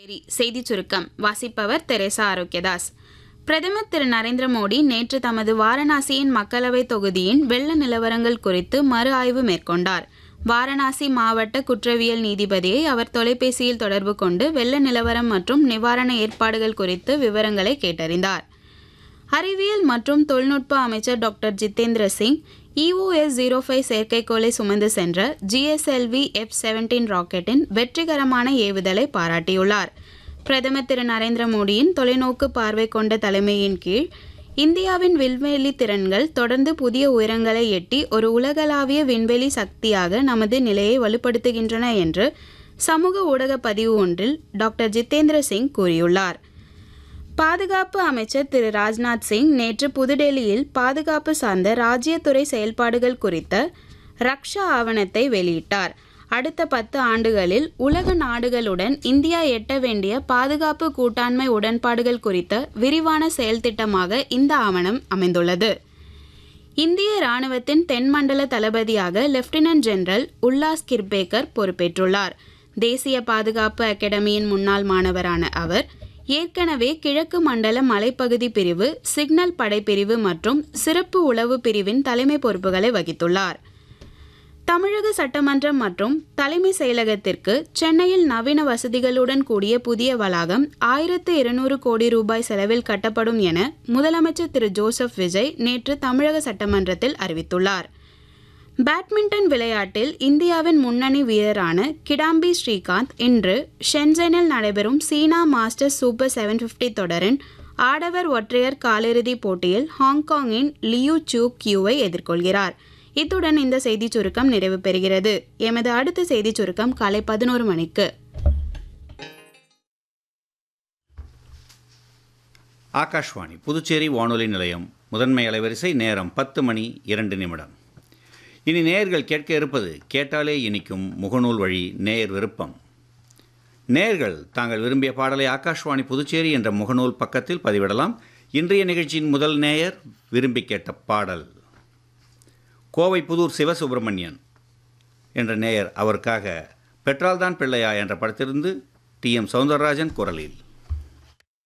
புதுச்சேரி செய்திச் சுருக்கம் வாசிப்பவர் தெரேசா ஆரோக்கியதாஸ் பிரதமர் திரு நரேந்திர மோடி நேற்று தமது வாரணாசியின் மக்களவைத் தொகுதியின் வெள்ள நிலவரங்கள் குறித்து மறு ஆய்வு மேற்கொண்டார் வாரணாசி மாவட்ட குற்றவியல் நீதிபதியை அவர் தொலைபேசியில் தொடர்பு கொண்டு வெள்ள நிலவரம் மற்றும் நிவாரண ஏற்பாடுகள் குறித்து விவரங்களை கேட்டறிந்தார் அறிவியல் மற்றும் தொழில்நுட்ப அமைச்சர் doctor Jitendra Singh EOS zero five செயற்கைக்கோளை சுமந்து சென்ற ஜிஎஸ்எல்வி எஃப் செவன்டீன் ராக்கெட்டின் வெற்றிகரமான ஏவுதலை பாராட்டியுள்ளார் பிரதமர் திரு நரேந்திர மோடியின் தொலைநோக்கு பார்வை கொண்ட தலைமையின் கீழ் இந்தியாவின் விண்வெளி திறன்கள் தொடர்ந்து புதிய உயரங்களை எட்டி ஒரு உலகளாவிய விண்வெளி சக்தியாக நமது நிலையை வலுப்படுத்துகின்றன என்று சமூக ஊடக பதிவு ஒன்றில் டாக்டர் ஜிதேந்திர சிங் கூறியுள்ளார் பாதுகாப்பு அமைச்சர் திரு ராஜ்நாத் சிங் நேற்று புதுடெல்லியில் பாதுகாப்பு சார்ந்த ராஜ்யத்துறை செயல்பாடுகள் குறித்த ரக்ஷா ஆவணத்தை வெளியிட்டார் அடுத்த பத்து ஆண்டுகளில் உலக நாடுகளுடன் இந்தியா எட்ட வேண்டிய பாதுகாப்பு கூட்டாண்மை உடன்பாடுகள் குறித்த விரிவான செயல்திட்டமாக இந்த ஆவணம் அமைந்துள்ளது இந்திய ராணுவத்தின் தென்மண்டல தளபதியாக லெப்டினன்ட் ஜெனரல் உல்லாஸ் கிர்பேக்கர் பொறுப்பேற்றுள்ளார் தேசிய பாதுகாப்பு அகாடமியின் முன்னாள் மாணவரான அவர் ஏற்கனவே கிழக்கு மண்டல மலைப்பகுதி பிரிவு சிக்னல் படைப்பிரிவு மற்றும் சிறப்பு உளவு பிரிவின் தலைமை பொறுப்புகளை வகித்துள்ளார் தமிழக சட்டமன்றம் மற்றும் தலைமை செயலகத்திற்கு சென்னையில் நவீன வசதிகளுடன் கூடிய புதிய வளாகம் ஆயிரத்து இருநூறு கோடி ரூபாய் செலவில் கட்டப்படும் என முதலமைச்சர் திரு ஜோசப் விஜய் நேற்று தமிழக சட்டமன்றத்தில் அறிவித்துள்ளார் பேட்மிண்டன் விளையாட்டில் இந்தியாவின் முன்னணி வீரரான கிடாம்பி ஸ்ரீகாந்த் இன்று ஷென்செனில் நடைபெறும் சீனா மாஸ்டர்ஸ் சூப்பர் செவன் ஃபிஃப்டி தொடரின் ஆடவர் ஒற்றையர் காலிறுதிப் போட்டியில் ஹாங்காங்கின் லியூ சூ கியூவை எதிர்கொள்கிறார் இத்துடன் இந்த செய்திச் சுருக்கம் நிறைவு பெறுகிறது எமது அடுத்த செய்திச் சுருக்கம் காலை பதினோரு மணிக்கு ஆகாஷ்வாணி புதுச்சேரி வானொலி நிலையம் முதன்மை அலைவரிசை நேரம் பத்து மணி இரண்டு நிமிடம் இனி நேயர்கள் கேட்க இருப்பது கேட்டாலே இனிக்கும் முகநூல் வழி நேயர் விருப்பம் நேயர்கள் தாங்கள் விரும்பிய பாடலை ஆகாஷ்வாணி புதுச்சேரி என்ற முகநூல் பக்கத்தில் பதிவிடலாம் இன்றைய நிகழ்ச்சியின் முதல் நேயர் விரும்பி கேட்ட பாடல் கோவை புதூர் சிவசுப்பிரமணியன் என்ற நேயர் அவருக்காக பெட்ரால்தான் பிள்ளையா என்ற படத்திலிருந்து டி எம் சௌந்தரராஜன் குரலில்